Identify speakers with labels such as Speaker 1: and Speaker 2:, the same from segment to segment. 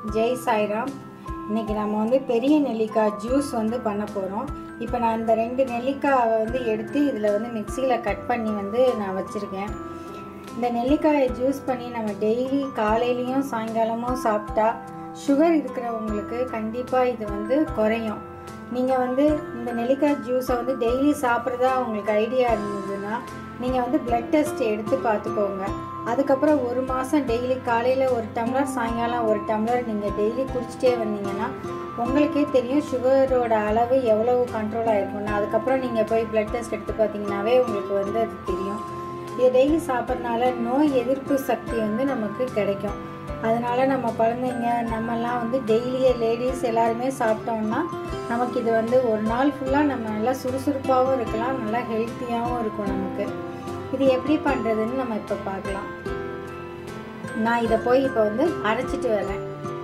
Speaker 1: ஜெய் சாய்ராம் இன்னைக்கு நம்ம வந்து பெரிய நெல்லிக்காய் ஜூஸ் வந்து பண்ண போகிறோம் இப்போ நான் இந்த ரெண்டு நெல்லிக்காயை வந்து எடுத்து இதில் வந்து மிக்சியில் கட் பண்ணி வந்து நான் வச்சுருக்கேன் இந்த நெல்லிக்காயை ஜூஸ் பண்ணி நம்ம டெய்லி காலையிலையும் சாயங்காலமும் சாப்பிட்டா சுகர் இருக்கிறவங்களுக்கு கண்டிப்பாக இது வந்து குறையும் நீங்கள் வந்து இந்த நெல்லிக்காய் ஜூஸை வந்து டெய்லி சாப்பிட்றதா உங்களுக்கு ஐடியா இருந்ததுன்னா நீங்கள் வந்து பிளட் டெஸ்ட் எடுத்து பார்த்துக்கோங்க அதுக்கப்புறம் ஒரு மாதம் டெய்லி காலையில் ஒரு டம்ளர் சாயங்காலம் ஒரு டம்ளர் நீங்கள் டெய்லி குடிச்சிட்டே வந்தீங்கன்னா உங்களுக்கே தெரியும் சுகரோட அளவு எவ்வளவு கண்ட்ரோல் ஆகிருக்கும்னு அதுக்கப்புறம் நீங்கள் போய் பிளட் டெஸ்ட் எடுத்து பார்த்தீங்கன்னாவே உங்களுக்கு வந்து அது தெரியும் இதை டெய்லி சாப்பிட்றதுனால நோய் எதிர்ப்பு சக்தி வந்து நமக்கு கிடைக்கும் அதனால நம்ம குழந்தைங்க நம்மெல்லாம் வந்து டெய்லியே லேடிஸ் எல்லாருமே சாப்பிட்டோம்னா நமக்கு இது வந்து ஒரு நாள் ஃபுல்லாக நம்ம நல்லா சுறுசுறுப்பாகவும் இருக்கலாம் நல்லா ஹெல்த்தியாகவும் இருக்கும் நமக்கு இது எப்படி பண்ணுறதுன்னு நம்ம இப்போ பார்க்கலாம் நான் இதை போய் இப்போ வந்து அரைச்சிட்டு வரேன்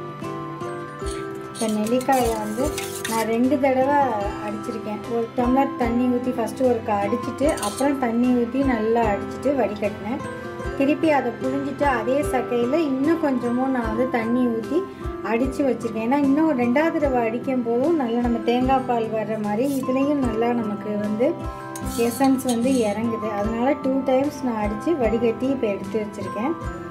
Speaker 1: இப்போ நெல்லிக்காயை வந்து நான் ரெண்டு தடவை அடிச்சிருக்கேன் ஒரு டம்ளர் தண்ணி ஊற்றி ஃபஸ்ட்டு ஒரு அடிச்சிட்டு அப்புறம் தண்ணி ஊற்றி நல்லா அடிச்சிட்டு வடிகட்டினேன் திருப்பி அதை புழிஞ்சிட்டு அதே சக்கையில் இன்னும் கொஞ்சமும் நான் வந்து தண்ணி ஊற்றி அடித்து வச்சுருக்கேன் ஏன்னா இன்னும் ரெண்டாவது தடவை அடிக்கும் போதும் நல்லா நம்ம தேங்காய் பால் வர்ற மாதிரி இதுலேயும் நல்லா நமக்கு வந்து எசன்ஸ் வந்து இறங்குது அதனால டூ டைம்ஸ் நான் அடித்து வடிகட்டி இப்போ எடுத்து வச்சுருக்கேன்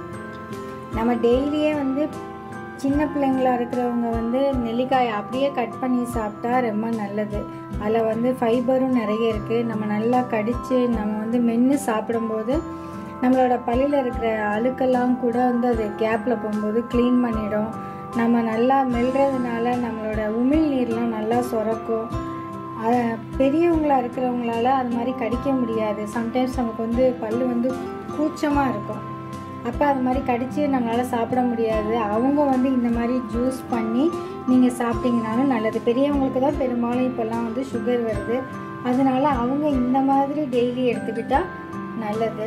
Speaker 1: நம்ம டெய்லியே வந்து சின்ன பிள்ளைங்களா இருக்கிறவங்க வந்து நெல்லிக்காயை அப்படியே கட் பண்ணி சாப்பிட்டா ரொம்ப நல்லது அதில் வந்து ஃபைபரும் நிறைய இருக்குது நம்ம நல்லா கடித்து நம்ம வந்து மென்று சாப்பிடும்போது நம்மளோட பல்லில் இருக்கிற அழுக்கெல்லாம் கூட வந்து அது கேப்பில் போகும்போது க்ளீன் பண்ணிடும் நம்ம நல்லா மெல்றதுனால நம்மளோட உமிழ் நீர்லாம் நல்லா சுரக்கும் பெரியவங்களா இருக்கிறவங்களால அது மாதிரி கடிக்க முடியாது சம்டைம்ஸ் நமக்கு வந்து பல் வந்து கூச்சமாக இருக்கும் அப்போ அது மாதிரி கடித்து நம்மளால் சாப்பிட முடியாது அவங்க வந்து இந்த மாதிரி ஜூஸ் பண்ணி நீங்கள் சாப்பிட்டீங்கனாலும் நல்லது பெரியவங்களுக்கு தான் பெரும்பாலும் இப்போல்லாம் வந்து சுகர் வருது அதனால அவங்க இந்த மாதிரி டெய்லி எடுத்துக்கிட்டால் நல்லது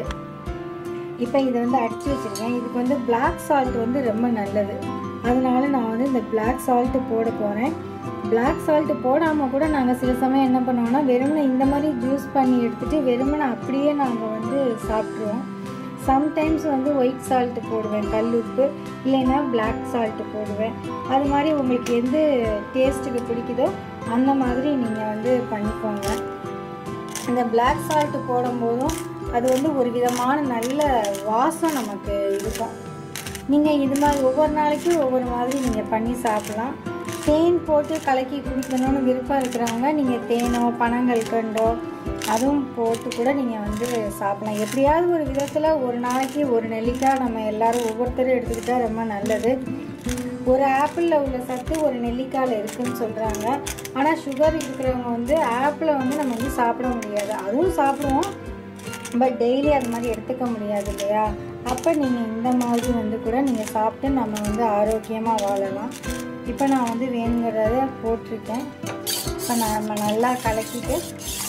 Speaker 1: இப்போ இதை வந்து அடித்து வச்சுருக்கேன் இதுக்கு வந்து பிளாக் சால்ட் வந்து ரொம்ப நல்லது அதனால நான் வந்து இந்த பிளாக் சால்ட்டு போட போகிறேன் பிளாக் சால்ட்டு போடாமல் கூட நாங்கள் சில சமயம் என்ன பண்ணுவோம்னா வெறுமனை இந்த மாதிரி ஜூஸ் பண்ணி எடுத்துகிட்டு வெறுமனை அப்படியே நாங்கள் வந்து சாப்பிட்ருவோம் சம்டைம்ஸ் வந்து ஒயிட் சால்ட்டு போடுவேன் கல் உப்பு இல்லைன்னா பிளாக் சால்ட்டு போடுவேன் அது மாதிரி உங்களுக்கு எந்த டேஸ்ட்டுக்கு பிடிக்குதோ அந்த மாதிரி நீங்கள் வந்து பண்ணிக்கோங்க இந்த பிளாக் சால்ட்டு போடும்போதும் அது வந்து ஒரு விதமான நல்ல வாசம் நமக்கு இருக்கும் நீங்கள் இது மாதிரி ஒவ்வொரு நாளைக்கும் ஒவ்வொரு மாதிரி நீங்கள் பண்ணி சாப்பிட்லாம் தேன் போட்டு கலக்கி குடிக்கணும்னு விருப்பம் இருக்கிறவங்க நீங்கள் தேனோ பனங்கல்கண்டோ அதுவும் போட்டு கூட நீங்கள் வந்து சாப்பிடலாம் எப்படியாவது ஒரு விதத்தில் ஒரு நாளைக்கு ஒரு நெல்லிக்காய் நம்ம எல்லோரும் ஒவ்வொருத்தரும் எடுத்துக்கிட்டால் ரொம்ப நல்லது ஒரு ஆப்பிளில் உள்ள சத்து ஒரு நெல்லிக்காயில் இருக்குன்னு சொல்கிறாங்க ஆனால் சுகர் இருக்கிறவங்க வந்து ஆப்பிளை வந்து நம்ம வந்து சாப்பிட முடியாது அதுவும் சாப்பிடுவோம் பட் டெய்லி அது மாதிரி எடுத்துக்க முடியாது இல்லையா அப்போ நீங்கள் இந்த மாதிரி வந்து கூட நீங்கள் சாப்பிட்டு நம்ம வந்து ஆரோக்கியமாக வாழலாம் இப்போ நான் வந்து வேணுங்கிறத போட்டிருக்கேன் இப்போ நம்ம நல்லா கலக்கிட்டு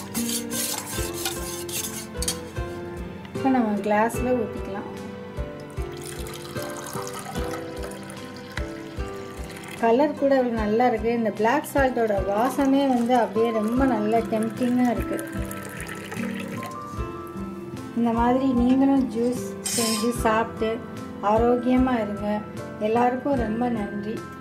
Speaker 1: இப்போ நம்ம கிளாஸில் ஊற்றிக்கலாம் கலர் கூட அவ்வளோ நல்லா இருக்குது இந்த பிளாக் சால்ட்டோட வாசமே வந்து அப்படியே ரொம்ப நல்ல டெம்டிங்காக இருக்குது இந்த மாதிரி நீங்களும் ஜூஸ் செஞ்சு சாப்பிட்டு ஆரோக்கியமாக இருங்க எல்லாருக்கும் ரொம்ப நன்றி